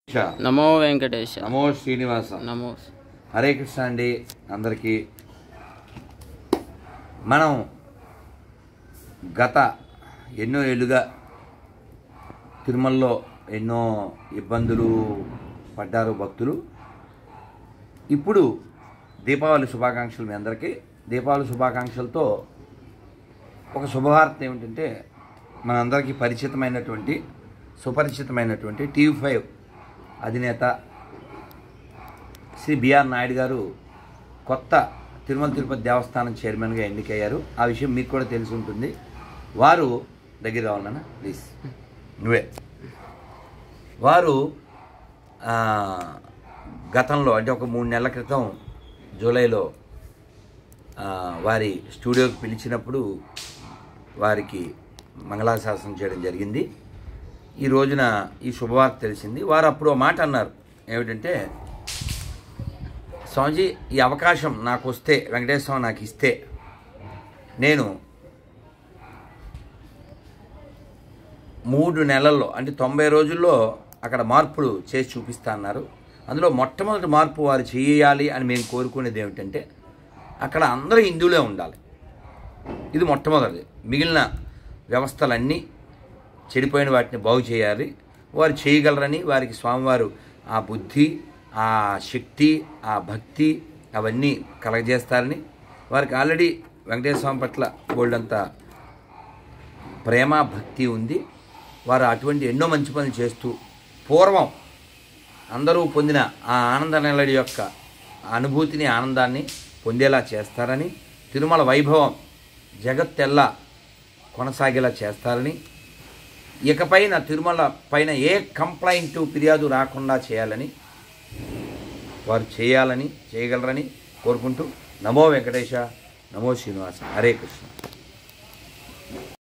నమో వెంకటేశ నమో శ్రీనివాస నమో హరే కృష్ణ అండి అందరికీ మనం గత ఎన్నో ఏళ్ళుగా తిరుమలలో ఎన్నో ఇబ్బందులు పడ్డారు భక్తులు ఇప్పుడు దీపావళి శుభాకాంక్షలు మీ అందరికీ దీపావళి శుభాకాంక్షలతో ఒక శుభవార్త ఏమిటంటే మనందరికీ పరిచితమైనటువంటి సుపరిచితమైనటువంటి టీవీ ఫైవ్ అధినేత శ్రీ బిఆర్ నాయుడు గారు కొత్త తిరుమల తిరుపతి దేవస్థానం చైర్మన్గా ఎన్నికయ్యారు ఆ విషయం మీకు కూడా తెలిసి ఉంటుంది వారు దగ్గర రావాలన్నా ప్లీజ్ నువ్వే వారు ఆ, గతంలో అంటే ఒక మూడు నెలల క్రితం జూలైలో ఆ, వారి స్టూడియోకి పిలిచినప్పుడు వారికి మంగళాశాసనం చేయడం జరిగింది ఈ రోజున ఈ శుభవార్త తెలిసింది వారు అప్పుడు ఓ మాట అన్నారు ఏమిటంటే స్వామిజీ ఈ అవకాశం నాకు వస్తే వెంకటేశ్వర నాకు ఇస్తే నేను మూడు నెలల్లో అంటే తొంభై రోజుల్లో అక్కడ మార్పులు చేసి చూపిస్తా అన్నారు అందులో మొట్టమొదటి మార్పు వారు చేయాలి అని మేము కోరుకునేది ఏమిటంటే అక్కడ అందరూ హిందువులే ఉండాలి ఇది మొట్టమొదటిది మిగిలిన వ్యవస్థలన్నీ చెడిపోయిన వాటిని బాగు చేయాలి వారు చేయగలరని వారికి స్వామివారు ఆ బుద్ధి ఆ శక్తి ఆ భక్తి అవన్నీ కలగజేస్తారని వారికి ఆల్రెడీ వెంకటేశ్వర స్వామి పట్ల గోల్డంత ప్రేమ భక్తి ఉంది వారు అటువంటి ఎన్నో మంచి పనులు చేస్తూ పూర్వం అందరూ పొందిన ఆ ఆనంద నిలడి యొక్క అనుభూతిని ఆనందాన్ని పొందేలా చేస్తారని తిరుమల వైభవం జగత్తెల్లా కొనసాగేలా చేస్తారని ఇకపైన తిరుమల పైన ఏ కంప్లైంట్ ఫిర్యాదు రాకుండా చేయాలని వారు చేయాలని చేయగలరని కోరుకుంటూ నమో వెంకటేశ నమో శ్రీనివాస హరే కృష్ణ